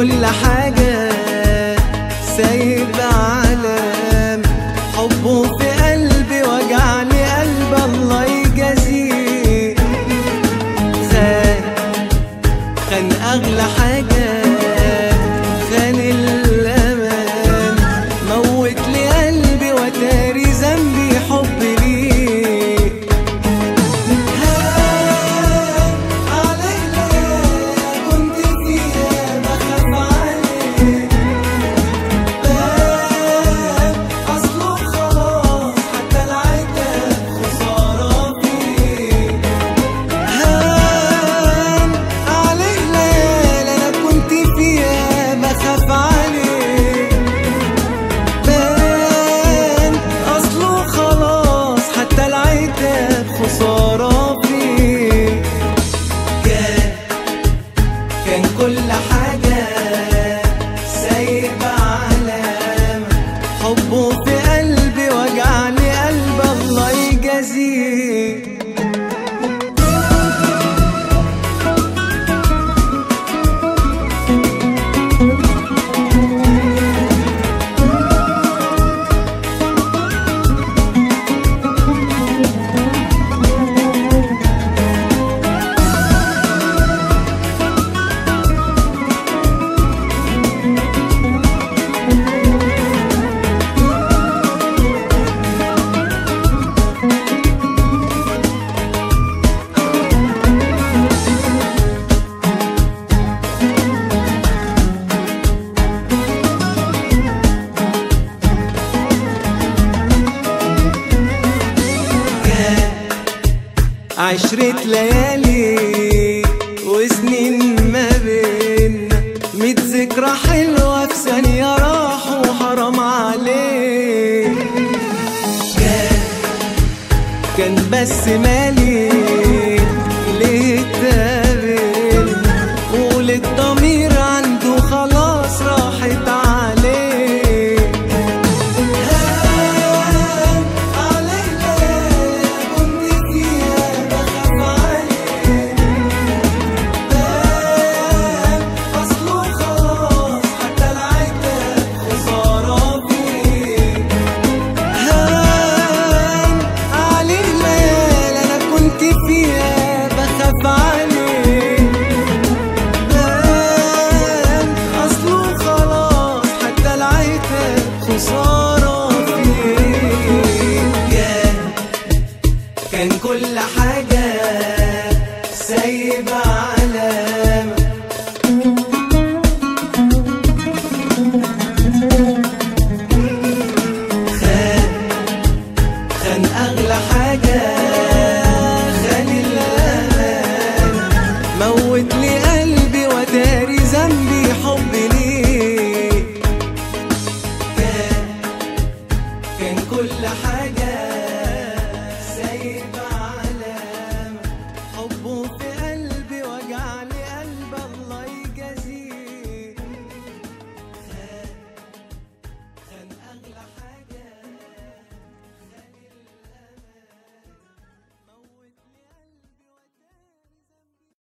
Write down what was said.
كل حاجة سايب علام حبه في قلبي وجعني قلب الله يجازيه خان خان أغلى حاجة خان الأمان موت لي قلبي وتاري ذنبي حب ليه هان علينا كنت فيها بخاف عليك بان أصله خلاص حتى العتاب خسارة فيك هان عليك ليالي انا كنت فيها بخاف عليك بان اصله خلاص حتى العتاب خسارة فيك كان كان كل حاجة سايب علامة حبه في قلبي وجعني قلب الله يجازيه عشرة ليالي وسنين ما بينا ميت ذكرى حلوة في ثانية راحوا حرام عليك كان كان بس مالي ليه تقابلنا وللضمير عنده خلاص راحت عليه هان علينا كنت فيها بخاف عليك بان أصله خلاص حتى العتاب خسارة فيك هان عليه ليالي انا كنت فيها بخاف عليك بان اصله خلاص حتى العتاب خسارة فيك كان كان كل حاجة سايب علامة خان خان أغلى حاجة خان الأمان موت لي قلبي وداري ذنبي حب ليه كان كان كل حاجة